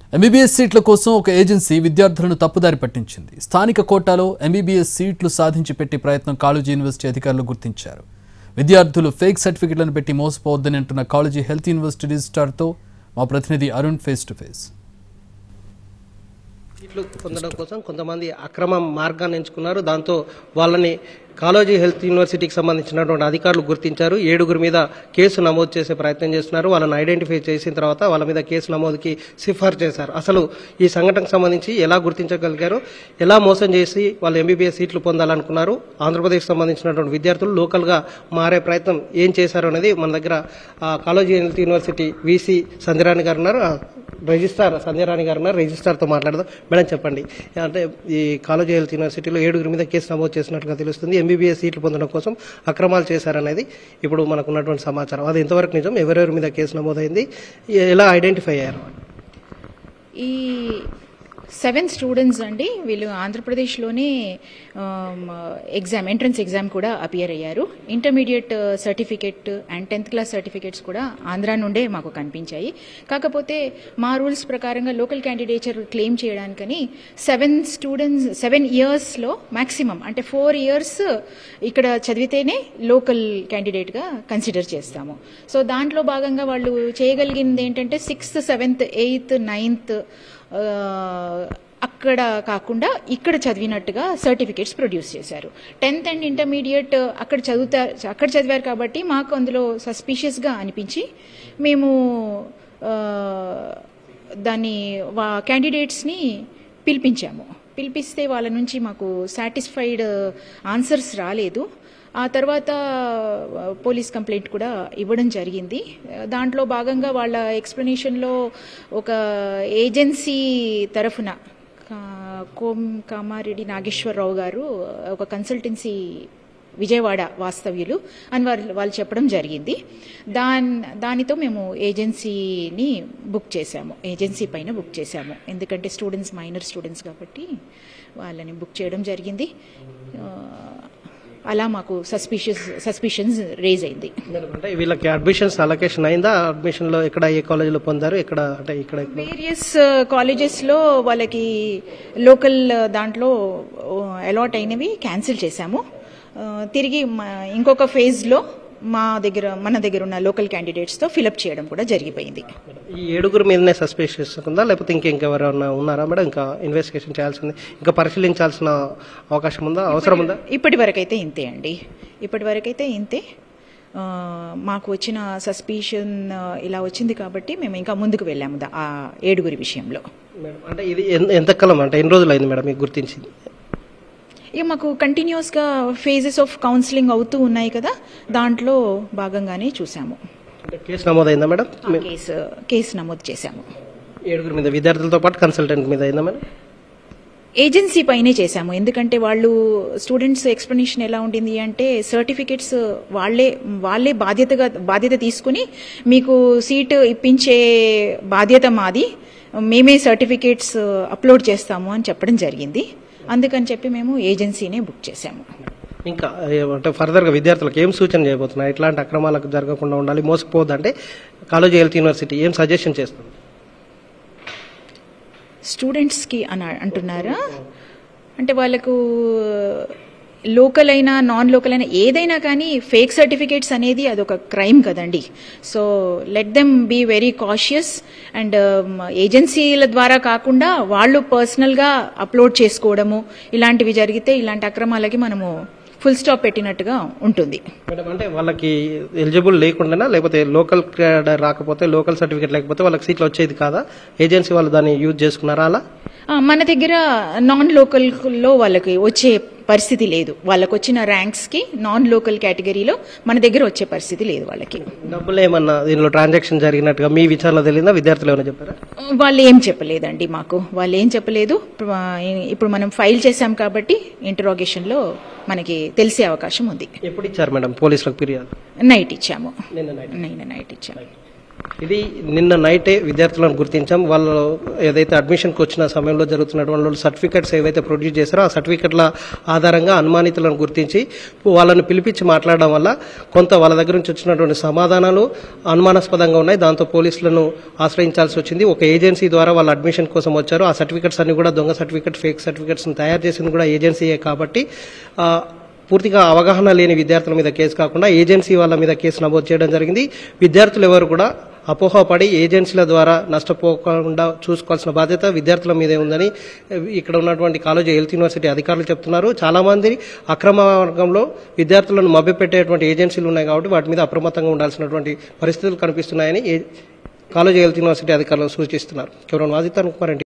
MBBS సీట్ల కోసం ఒక ఏజెన్సీ విద్యార్థులను తప్పుదారి పట్టించింది స్థానిక కోటాలో ఎంబీబీఎస్ సీట్లు సాధించి పెట్టే ప్రయత్నం కాలేజీ యూనివర్సిటీ అధికారులు గుర్తించారు విద్యార్థులు ఫేక్ సర్టిఫికెట్లను పెట్టి మోసపోవద్దని అంటున్న కాలేజీ హెల్త్ యూనివర్సిటీ రిజిస్ట్రార్తో మా ప్రతినిధి అరుణ్ ఫేస్ టు ఫేస్ సీట్లు పొందడం కోసం కొంతమంది అక్రమ మార్గాన్ని ఎంచుకున్నారు దాంతో వాళ్ళని కాలేజీ హెల్త్ యూనివర్సిటీకి సంబంధించినటువంటి అధికారులు గుర్తించారు ఏడుగురి మీద కేసు నమోదు చేసే ప్రయత్నం చేస్తున్నారు వాళ్ళని ఐడెంటిఫై చేసిన తర్వాత వాళ్ళ మీద కేసు నమోదుకి సిఫార్సు చేశారు అసలు ఈ సంఘటనకు సంబంధించి ఎలా గుర్తించగలిగారు ఎలా మోసం చేసి వాళ్ళు ఎంబీబీఎస్ సీట్లు పొందాలనుకున్నారు ఆంధ్రప్రదేశ్ సంబంధించినటువంటి విద్యార్థులు లోకల్గా మారే ప్రయత్నం ఏం చేశారు అనేది మన దగ్గర ఆ, college health university VC Sandhyarani గారు ఉన్నారు ఆ, రిజిస్ట్రార్ సంధ్యారాణి గారు ఉన్నారు రిజిస్ట్రార్తో మాట్లాడదాం మేడం చెప్పండి అంటే ఈ కాలేజీ హెల్త్ యూనివర్సిటీలో ఏడుగురి మీద కేసు నమోదు చేసినట్టుగా తెలుస్తుంది ఎంబీబీఎస్ సీట్లు పొందడం కోసం అక్రమాలు చేశారనేది ఇప్పుడు మనకు ఉన్నటువంటి సమాచారం అది ఎంతవరకు నిజం ఎవరెవరి మీద కేసు నమోదైంది ఎలా ఐడెంటిఫై అయ్యారు ఈ సెవెన్ స్టూడెంట్స్ అండి వీళ్ళు ఆంధ్రప్రదేశ్లోనే ఎగ్జామ్ ఎంట్రన్స్ ఎగ్జామ్ కూడా అపియర్ అయ్యారు intermediate certificate and tenth class certificates కూడా ఆంధ్రా నుండే మాకు కనిపించాయి కాకపోతే మా రూల్స్ ప్రకారంగా లోకల్ క్యాండిడేచర్ క్లెయిమ్ చేయడానికని సెవెన్ స్టూడెంట్స్ సెవెన్ ఇయర్స్లో మాక్సిమం అంటే ఫోర్ ఇయర్స్ ఇక్కడ చదివితేనే లోకల్ క్యాండిడేట్గా కన్సిడర్ చేస్తాము సో దాంట్లో భాగంగా వాళ్ళు చేయగలిగింది ఏంటంటే సిక్స్త్ సెవెంత్ ఎయిత్ నైన్త్ ఆ, అక్కడ కాకుండా ఇక్కడ చదివినట్టుగా సర్టిఫికేట్స్ ప్రొడ్యూస్ చేశారు టెన్త్ అండ్ ఇంటర్మీడియట్ అక్కడ చదువుతా అక్కడ చదివారు కాబట్టి మాకు అందులో సస్పీషియస్గా అనిపించి మేము ఆ, దాన్ని వా క్యాండిడేట్స్ని పిలిపించాము పిలిపిస్తే వాళ్ళ నుంచి మాకు సాటిస్ఫైడ్ ఆన్సర్స్ రాలేదు ఆ తర్వాత ఆ, పోలీస్ కంప్లైంట్ కూడా ఇవ్వడం జరిగింది దాంట్లో భాగంగా వాళ్ళ ఎక్స్ప్లెనేషన్లో ఒక ఏజెన్సీ తరఫున కా- కోం కామారెడ్డి నాగేశ్వరరావు గారు ఒక కన్సల్టెన్సీ విజయవాడ వాస్తవ్యులు అని వాళ్ళు వాళ్ళు చెప్పడం జరిగింది దాన్ దానితో మేము ఏజెన్సీని బుక్ చేశాము ఏజెన్సీ పైన బుక్ చేశాము ఎందుకంటే స్టూడెంట్స్ మైనర్ స్టూడెంట్స్ కాబట్టి వాళ్ళని బుక్ చేయడం జరిగింది ఆ, అలా మాకు సస్పిషియస్ సస్పిషన్స్ రేజ్ అయింది అంటే వీళ్ళకి అడ్మిషన్స్ అలొకేషన్ అయిందా అడ్మిషన్ లో ఎక్కడ ఏ కాలేజీలో పొందారు ఎక్కడ అంటే ఇక్కడ ఎక్కడ? వేరియస్ కాలేజెస్లో వాళ్ళకి లోకల్ దాంట్లో అలాట్ అయినవి క్యాన్సిల్ చేశాము ఆ, తిరిగి మ- ఇంకొక ఫేజ్లో మా దగ్గర మన దగ్గర ఉన్న లోకల్ క్యాండిడేట్స్తో ఫిలప్ చేయడం కూడా జరిగిపోయింది ఈ ఏడుగురు మీదనే సస్పెషన్స్ ఉందా లేకపోతే ఇంకెవరైనా ఉన్నారా మేడం ఇంకా ఇన్వెస్టిగేషన్ చేయాల్సింది ఇంకా పరిశీలించాల్సిన అవకాశం ఉందా అవసరం ఉందా ఇప్పటి వరకైతే ఇంతే అండి ఇప్పటి వరకైతే ఇంతే ఆ, మాకు వచ్చిన సస్పిషన్ ఇలా వచ్చింది కాబట్టి మేము ఇంకా ముందుకు వెళ్ళాము దా- ఆ ఏడుగురి విషయంలో మేడం అంటే ఇది ఎన్- ఎంత కాలం అంటే ఎన్ని రోజులు అయింది మేడం మీకు గుర్తించింది ఇక మాకు కంటిన్యూస్గా ఫేజెస్ ఆఫ్ కౌన్సిలింగ్ అవుతూ ఉన్నాయి కదా దాంట్లో భాగంగానే చూసాము అంటే కేసు నమోదైందా మేడం ఆ కేసు కేసు నమోదు చేశాము ఏడుగురు మీద విద్యార్థులతో పాటు కన్సల్టెంట్ మీద అయిందా మేడం ఏజెన్సీ పైనే చేశాము ఎందుకంటే వాళ్ళు స్టూడెంట్స్ ఎక్స్ప్లెనేషన్ ఎలా ఉండింది అంటే సర్టిఫికెట్స్ వాళ్ళే వాళ్ళే బాధ్యతగా బాధ్యత తీసుకుని మీకు సీట్ ఇప్పించే బాధ్యత మాది మేమే సర్టిఫికేట్స్ అప్లోడ్ చేస్తాము అని చెప్పడం జరిగింది అందుకని చెప్పి మేము ఏజెన్సీనే బుక్ చేశాము ఇంకా ఏ- అంటే ఫర్దర్గా విద్యార్థులకు ఏం సూచన చేయబోతున్నారు ఇట్లాంటి అక్రమాలకు జరగకుండా ఉండాలి మోసపోవద్దంటే కాలేజీ హెల్త్ యూనివర్సిటీ ఏం సజెషన్ చేస్తుంది స్టూడెంట్స్కి అని అంటున్నారా అంటే వాళ్ళకు లోకల్ అయినా నాన్ లోకల్ అయినా ఏదైనా కానీ ఫేక్ సర్టిఫికేట్స్ అనేది అదొక క్రైమ్ కదండి so let them be very cautious and ఏజెన్సీల ద్వారా కాకుండా వాళ్ళు పర్సనల్గా అప్లోడ్ చేసుకోవడము ఇలాంటివి జరిగితే ఇలాంటి అక్రమాలకి మనము ఫుల్ స్టాప్ పెట్టినట్టుగా ఉంటుంది మేడం అంటే వాళ్ళకి ఎలిజిబుల్ లేకుండానా లేకపోతే లోకల్ క్యాడర్ రాకపోతే లోకల్ సర్టిఫికేట్ లేకపోతే వాళ్ళకి సీట్లు వచ్చేది కాదా ఏజెన్సీ వాళ్ళు దాన్ని యూజ్ చేసుకున్నారా అలా ఆ, మన దగ్గర నాన్ లోకల్లో వాళ్ళకి వచ్చే పరిస్థితి లేదు వాళ్ళకి వచ్చిన ర్యాంక్స్కి నాన్ లోకల్ కేటగిరీలో మన దగ్గర వచ్చే పరిస్థితి లేదు వాళ్ళకి డబ్బులు ఏమన్నా దీనిలో ట్రాన్సాక్షన్ జరిగినట్టుగా మీ విచారణ తెలియదా విద్యార్థులు ఏమైనా చెప్పారా వాళ్ళు ఏం చెప్పలేదండి మాకు వాళ్ళు ఏం చెప్పలేదు ఇప్పుడు, ఆ, ఇప్పుడు మనం ఫైల్ చేశాం కాబట్టి ఇంటరాగేషన్లో మనకి తెలిసే అవకాశం ఉంది ఎప్పుడు ఇచ్చారు మేడం పోలీసులకు ఫిర్యాదు నైట్ ఇచ్చాము నిన్న నైట్ నిన్న నైట్ ఇచ్చాము ఇది నిన్న నైటే విద్యార్థులను గుర్తించాం వాళ్ళు ఏదైతే అడ్మిషన్కి వచ్చిన సమయంలో జరుగుతున్నటువంటి వాళ్ళు సర్టిఫికెట్స్ ఏవైతే ప్రొడ్యూస్ చేశారో ఆ సర్టిఫికెట్ల ఆధారంగా అనుమానితులను గుర్తించి వాళ్ళని పిలిపించి మాట్లాడడం వల్ల కొంత వాళ్ళ దగ్గర నుంచి వచ్చినటువంటి సమాధానాలు అనుమానాస్పదంగా ఉన్నాయి దాంతో పోలీసులను ఆశ్రయించాల్సి వచ్చింది ఒక ఏజెన్సీ ద్వారా వాళ్ళ అడ్మిషన్ కోసం వచ్చారు ఆ సర్టిఫికెట్స్ అన్ని కూడా దొంగ సర్టిఫికెట్ ఫేక్ సర్టిఫికెట్స్ తయారు చేసింది కూడా ఏజెన్సీయే కాబట్టి ఆ, పూర్తిగా అవగాహన లేని విద్యార్థుల మీద కేసు కాకుండా ఏజెన్సీ వాళ్ళ మీద కేసు నమోదు చేయడం జరిగింది విద్యార్థులు ఎవరు కూడా అపోహపడి ఏజెన్సీల ద్వారా నష్టపోకుండా చూసుకోవాల్సిన బాధ్యత విద్యార్థుల మీదే ఉందని ఇక్కడ ఉన్నటువంటి కాలేజీ హెల్త్ యూనివర్సిటీ అధికారులు చెప్తున్నారు చాలా మంది అక్రమ మార్గంలో విద్యార్థులను మభ్యపెట్టేటువంటి ఏజెన్సీలు ఉన్నాయి కాబట్టి వాటి మీద అప్రమత్తంగా ఉండాల్సినటువంటి పరిస్థితులు కనిపిస్తున్నాయని ఏ- కాలేజీ హెల్త్ యూనివర్సిటీ అధికారులు సూచిస్తున్నారు కేవలం వాదితాను కుమార్